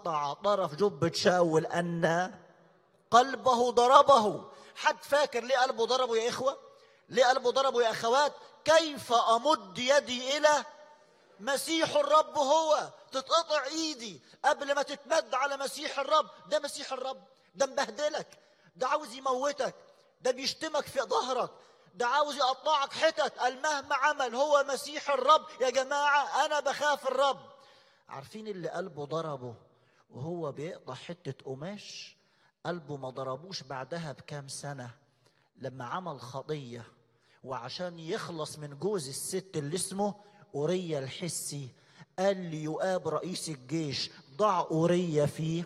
قطع طرف جبة شاول أن قلبه ضربه حد فاكر ليه قلبه ضربه يا إخوة ليه قلبه ضربه يا أخوات كيف أمد يدي إلى مسيح الرب هو تتقطع ايدي قبل ما تتمد على مسيح الرب ده مسيح الرب ده مبهدلك ده عاوز يموتك ده بيشتمك في ظهرك ده عاوز يقطعك حتت قال مهما عمل هو مسيح الرب يا جماعة أنا بخاف الرب عارفين اللي قلبه ضربه وهو بيقطع حتة قماش قلبه ما ضربوش بعدها بكام سنة لما عمل خطية وعشان يخلص من جوز الست اللي اسمه أوريا الحسي قال ليؤاب رئيس الجيش ضع أوريا في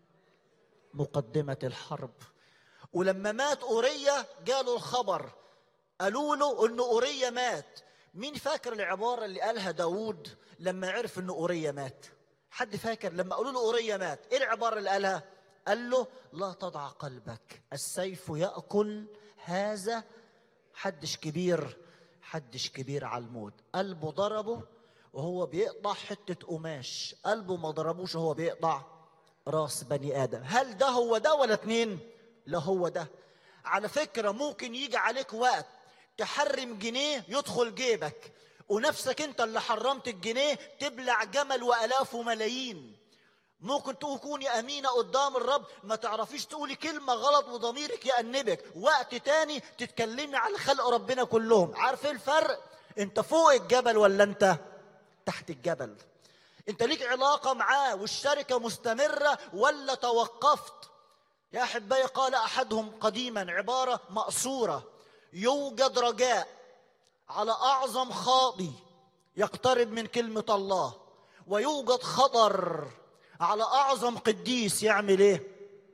مقدمة الحرب ولما مات أوريا جاله الخبر قالوا له أن أوريا مات مين فاكر العبارة اللي قالها داود لما عرف أن أوريا مات حد فاكر لما قالوا له أوريا مات إيه العبارة اللي قالها قال له لا تضع قلبك السيف يأكل هذا حدش كبير حدش كبير على الموت قلبه ضربه وهو بيقطع حتة قماش قلبه ما ضربوش وهو بيقطع راس بني آدم هل ده هو ده ولا اتنين لا هو ده على فكرة ممكن يجي عليك وقت تحرم جنيه يدخل جيبك ونفسك انت اللي حرمت الجنيه تبلع جمل وآلاف وملايين ممكن تكوني أمينة قدام الرب ما تعرفيش تقولي كلمة غلط وضميرك يأنبك وقت تاني تتكلمي على خلق ربنا كلهم عارف ايه الفرق انت فوق الجبل ولا انت تحت الجبل انت ليك علاقة معاه والشركة مستمرة ولا توقفت يا أحبائي قال أحدهم قديما عبارة مأسورة يوجد رجاء على أعظم خاطي يقترب من كلمة الله ويوجد خطر على أعظم قديس يعمل إيه؟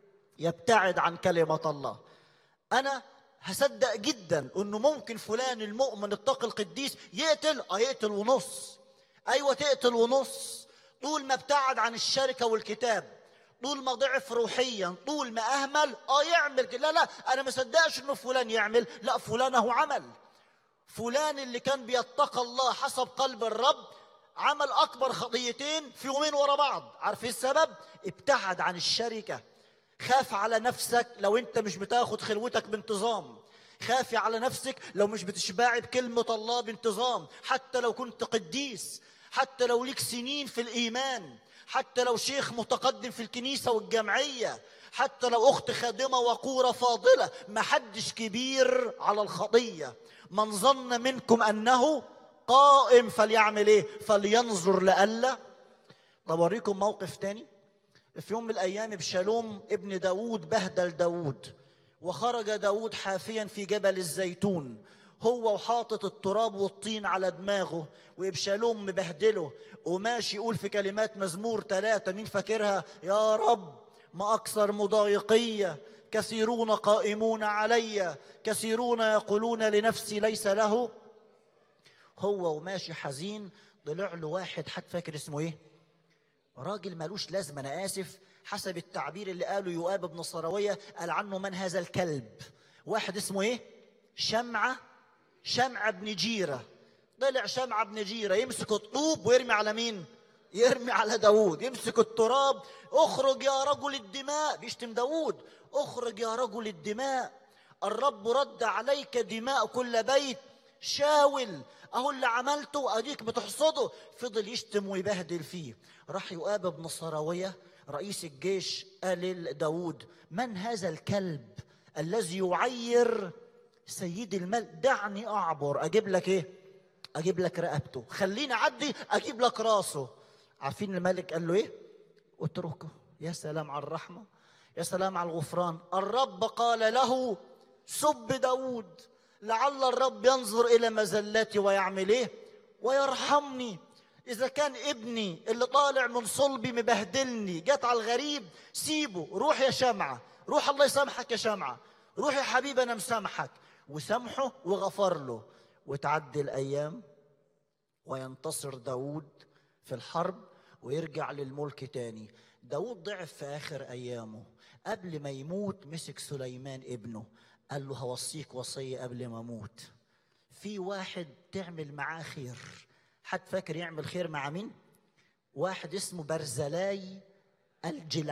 يبتعد عن كلمة الله أنا هصدق جدا انه ممكن فلان المؤمن التقي القديس يقتل اه يقتل ونص ايوه تقتل ونص طول ما ابتعد عن الشركه والكتاب طول ما ضعف روحيا طول ما اهمل اه يعمل كده لا لا انا ما صدقش انه فلان يعمل لا فلان هو عمل فلان اللي كان بيتقى الله حسب قلب الرب عمل اكبر خطيتين في يومين ورا بعض عارفين السبب ابتعد عن الشركه خاف على نفسك لو انت مش بتاخد خلوتك بانتظام خافي على نفسك لو مش بتشبعي بكلمة الله بانتظام حتى لو كنت قديس حتى لو ليك سنين في الإيمان حتى لو شيخ متقدم في الكنيسة والجمعية حتى لو أخت خادمة وقورة فاضلة ما حدش كبير على الخطية من ظن منكم أنه قائم فليعمل إيه فلينظر لألا طب أوريكم موقف تاني في يوم من الأيام بشالوم ابن داود بهدل داود وخرج داود حافيا في جبل الزيتون هو وحاطط التراب والطين على دماغه وابشالوم مبهدله وماشي يقول في كلمات مزمور ثلاثة مين فاكرها يا رب ما أكثر مضايقية كثيرون قائمون علي كثيرون يقولون لنفسي ليس له هو وماشي حزين طلع له واحد حد فاكر اسمه ايه راجل ملوش لازمة أنا آسف حسب التعبير اللي قاله يؤاب بن صروية قال عنه من هذا الكلب واحد اسمه ايه شمعة شمعة بن جيرة طلع شمعة بن جيرة يمسك الطوب ويرمي على مين يرمي على داود يمسك التراب اخرج يا رجل الدماء بيشتم داود اخرج يا رجل الدماء الرب رد عليك دماء كل بيت شاول اهو اللي عملته اديك بتحصده فضل يشتم ويبهدل فيه راح يؤاب بن صراوية رئيس الجيش قال لداود من هذا الكلب الذي يعير سيد المال دعني اعبر اجيب لك ايه اجيب لك رقبته خليني اعدي اجيب لك راسه عارفين الملك قال له ايه اتركه يا سلام على الرحمه يا سلام على الغفران الرب قال له سب داود لعل الرب ينظر الى مزلتي ويعمل ايه ويرحمني اذا كان ابني اللي طالع من صلبي مبهدلني جت على الغريب سيبه روح يا شمعه روح الله يسامحك يا شمعه روح يا حبيبي انا مسامحك وسامحه وغفر له وتعدي الايام وينتصر داود في الحرب ويرجع للملك تاني داود ضعف في اخر ايامه قبل ما يموت مسك سليمان ابنه قال له هوصيك وصيه قبل ما اموت في واحد تعمل معاه خير حد فاكر يعمل خير مع مين واحد اسمه برزلاي الجلع